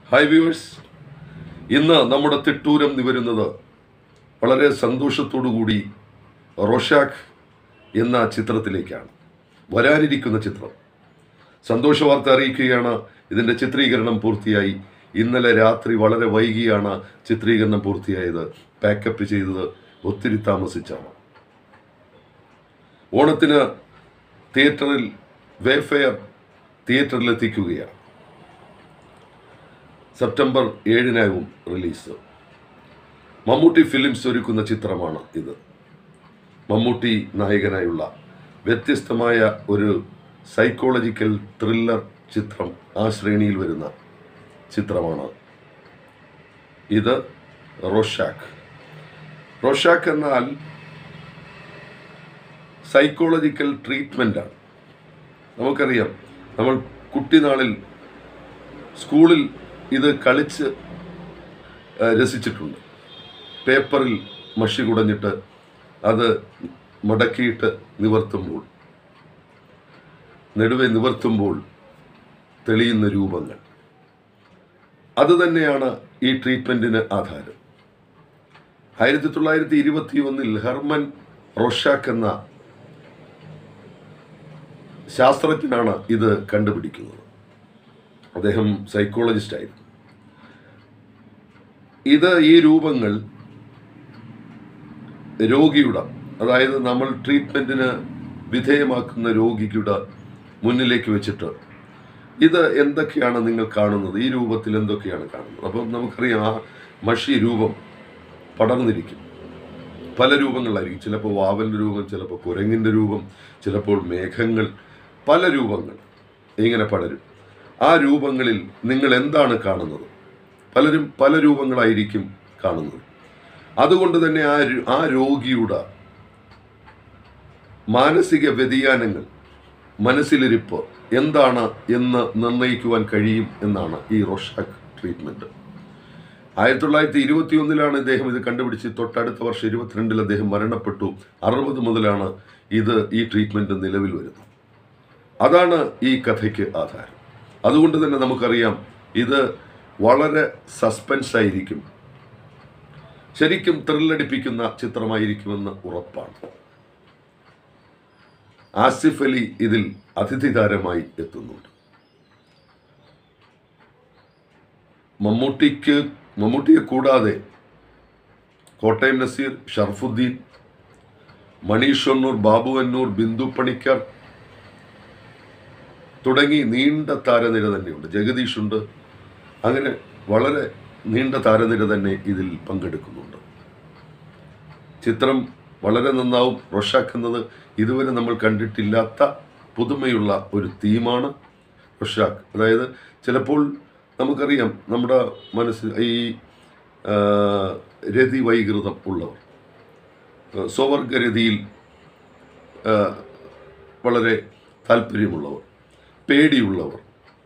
hi viewers ഇന്ന് നമ്മുടെ തിട്ടൂരം നിവരുന്നത് വളരെ സന്തോഷത്തോടു കൂടി റോഷാഖ് എന്ന ചിത്രത്തിലേക്കാണ് വരാനിരിക്കുന്ന ചിത്രം സന്തോഷ വാർത്ത അറിയിക്കുകയാണ് ഇതിൻ്റെ ചിത്രീകരണം പൂർത്തിയായി ഇന്നലെ രാത്രി വളരെ വൈകിയാണ് ചിത്രീകരണം പൂർത്തിയായത് പാക്കപ്പ് ചെയ്തത് ഒത്തിരി താമസിച്ചാണ് ഓണത്തിന് തിയേറ്ററിൽ വേഫെയർ തിയേറ്ററിൽ എത്തിക്കുകയാണ് സെപ്റ്റംബർ ഏഴിനാകും റിലീസ് മമ്മൂട്ടി ഫിലിംസ് ഒരുക്കുന്ന ചിത്രമാണ് ഇത് മമ്മൂട്ടി നായകനായുള്ള വ്യത്യസ്തമായ ഒരു സൈക്കോളജിക്കൽ ത്രില്ലർ ചിത്രം ആ ശ്രേണിയിൽ വരുന്ന ചിത്രമാണ് ഇത് റോഷാക്ക് റോഷാക്ക് എന്നാൽ സൈക്കോളജിക്കൽ ട്രീറ്റ്മെൻ്റാണ് നമുക്കറിയാം നമ്മൾ കുട്ടിനാളിൽ സ്കൂളിൽ ഇത് കളിച്ച് ആ, രസിച്ചിട്ടുണ്ട് പേപ്പറിൽ മഷി കുടഞ്ഞിട്ട് അത് മടക്കിയിട്ട് നിവർത്തുമ്പോൾ നെടുവെ നിവർത്തുമ്പോൾ തെളിയുന്ന രൂപങ്ങൾ അത് തന്നെയാണ് ഈ ട്രീറ്റ്മെൻറ്റിന് ആധാരം ആയിരത്തി തൊള്ളായിരത്തി ഇരുപത്തി ഒന്നിൽ ഹെർമൻ റോഷാക്ക് എന്ന ശാസ്ത്രജ്ഞനാണ് ഇത് കണ്ടുപിടിക്കുന്നത് അദ്ദേഹം സൈക്കോളജിസ്റ്റ് ആയിരുന്നു ഇത് ഈ രൂപങ്ങൾ രോഗിയുടെ അതായത് നമ്മൾ ട്രീറ്റ്മെൻറ്റിന് വിധേയമാക്കുന്ന രോഗിയുടെ മുന്നിലേക്ക് വെച്ചിട്ട് ഇത് എന്തൊക്കെയാണ് നിങ്ങൾ കാണുന്നത് ഈ രൂപത്തിൽ എന്തൊക്കെയാണ് കാണുന്നത് അപ്പം നമുക്കറിയാം ആ മഷി രൂപം പടർന്നിരിക്കും പല രൂപങ്ങളായിരിക്കും ചിലപ്പോൾ വാവലിൻ്റെ രൂപം ചിലപ്പോൾ കുരങ്ങിൻ്റെ രൂപം ചിലപ്പോൾ മേഘങ്ങൾ പല രൂപങ്ങൾ ഇങ്ങനെ പടരും ആ രൂപങ്ങളിൽ നിങ്ങൾ എന്താണ് കാണുന്നത് പലരും പല രൂപങ്ങളായിരിക്കും കാണുന്നത് അതുകൊണ്ട് തന്നെ ആ രു- ആ രോഗിയുടെ മാനസിക വ്യതിയാനങ്ങൾ മനസ്സിലിരിപ്പ് എന്താണ് എന്ന് നിർണ്ണയിക്കുവാൻ കഴിയും എന്നാണ് ഈ റോഷാക്ക് ട്രീറ്റ്മെൻറ്റ് ആയിരത്തി തൊള്ളായിരത്തി ഇരുപത്തി ഒന്നിലാണ് ഇദ്ദേഹം ഇത് കണ്ടുപിടിച്ച് തൊട്ടടുത്ത വർഷം ഇരുപത്തിരണ്ടിൽ അദ്ദേഹം മരണപ്പെട്ടു അറുപത് മുതലാണ് ഇത് ഈ ട്രീറ്റ്മെൻറ്റ് നിലവിൽ വരുന്നത് അതാണ് ഈ കഥയ്ക്ക് ആധാരം അതുകൊണ്ട് തന്നെ നമുക്കറിയാം ഇത് വളരെ സസ്പെൻസ് ആയിരിക്കും ശരിക്കും ത്രില്ലടിപ്പിക്കുന്ന ചിത്രമായിരിക്കുമെന്ന് ഉറപ്പാണ് ആസിഫ് അലി ഇതിൽ അതിഥി താരമായി എത്തുന്നുണ്ട് മമ്മൂട്ടിക്ക് മമ്മൂട്ടിയെ കൂടാതെ കോട്ടയം നസീർ ഷർഫുദ്ദീൻ മനീഷ് ഒന്നൂർ ബാബു അന്നൂർ ബിന്ദു പണിക്കർ തുടങ്ങി നീണ്ട താരനിര തന്നെയുണ്ട് ജഗദീഷ് ഉണ്ട് അങ്ങനെ വളരെ നീണ്ട താരനിര തന്നെ ഇതിൽ പങ്കെടുക്കുന്നുണ്ട് ചിത്രം വളരെ നന്നാവും റൊഷാക്ക് എന്നത് ഇതുവരെ നമ്മൾ കണ്ടിട്ടില്ലാത്ത പുതുമയുള്ള ഒരു തീമാണ് റൊഷാക്ക് അതായത് ചിലപ്പോൾ നമുക്കറിയാം നമ്മുടെ മനസ്സിൽ ഈ ആ, രതി വൈകൃതം ഉള്ളവർ ആ, സ്വവർഗരതിയിൽ ആ, വളരെ താല്പര്യമുള്ളവർ പേടിയുള്ളവർ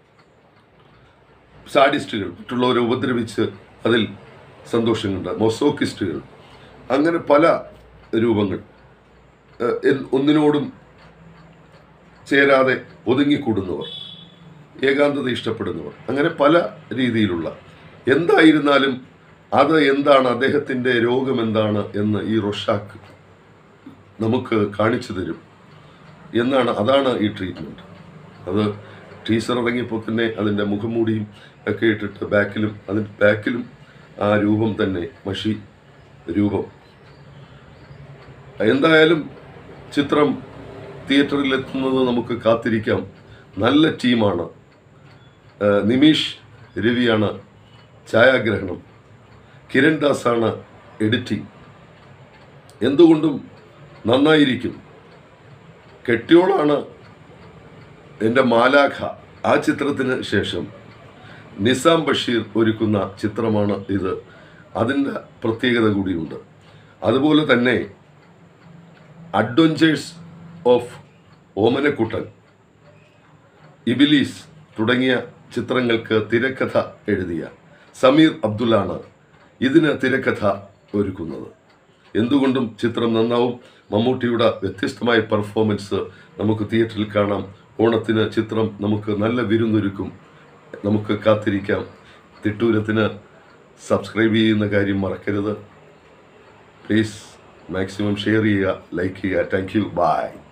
സാഡിസ്റ്റുകൾ മറ്റുള്ളവരെ ഉപദ്രവിച്ച് അതിൽ സന്തോഷമുണ്ട് മൊസോക്കിസ്റ്റുകൾ അങ്ങനെ പല രൂപങ്ങൾ ഏഹ്, എൻ- ഒന്നിനോടും ചേരാതെ ഒതുങ്ങിക്കൂടുന്നവർ ഏകാന്തത ഇഷ്ടപ്പെടുന്നവർ അങ്ങനെ പല രീതിയിലുള്ള എന്തായിരുന്നാലും അത് എന്താണ് അദ്ദേഹത്തിൻ്റെ രോഗം എന്താണ് എന്ന് ഈ റൊഷാക്ക് നമുക്ക് കാണിച്ചു തരും എന്നാണ് അതാണ് ഈ ട്രീറ്റ്മെൻറ്റ് അത് ടീസർ ഇറങ്ങിയപ്പോൾ തന്നെ അതിൻ്റെ മുഖംമൂടിയും ഒക്കെ ഇട്ടിട്ട് ബാക്കിലും അതിൻ്റെ ബാക്കിലും ആ രൂപം തന്നെ മഷി രൂപം എന്തായാലും ചിത്രം തിയേറ്ററിൽ എത്തുന്നത് നമുക്ക് കാത്തിരിക്കാം നല്ല ടീമാണ് ആ, നിമീഷ് രവിയാണ് ഛായാഗ്രഹണം കിരൺ ദാസാണ് എഡിറ്റിംഗ് എന്തുകൊണ്ടും നന്നായിരിക്കും കെട്ടിയോളാണ് എൻ്റെ മാലാഖ ആ ചിത്രത്തിന് ശേഷം നിസാം ബഷീർ ഒരുക്കുന്ന ചിത്രമാണ് ഇത് അതിൻ്റെ പ്രത്യേകത കൂടിയുണ്ട് അതുപോലെ തന്നെ അഡ്വഞ്ചേഴ്സ് ഓഫ് ഓമനക്കുട്ടൻ ഇബിലീസ് തുടങ്ങിയ ചിത്രങ്ങൾക്ക് തിരക്കഥ എഴുതിയ സമീർ അബ്ദുള്ളാണ് ഇതിന് തിരക്കഥ ഒരുക്കുന്നത് എന്തുകൊണ്ടും ചിത്രം നന്നാവും മമ്മൂട്ടിയുടെ വ്യത്യസ്തമായ പെർഫോമൻസ് നമുക്ക് തിയേറ്ററിൽ കാണാം ഓണത്തിന് ചിത്രം നമുക്ക് നല്ല വിരുന്നൊരുക്കും നമുക്ക് കാത്തിരിക്കാം തിട്ടൂരത്തിന് സബ്സ്ക്രൈബ് ചെയ്യുന്ന കാര്യം മറക്കരുത് പ്ലീസ് മാക്സിമം ഷെയർ ചെയ്യുക ലൈക്ക് ചെയ്യുക താങ്ക് യു ബൈ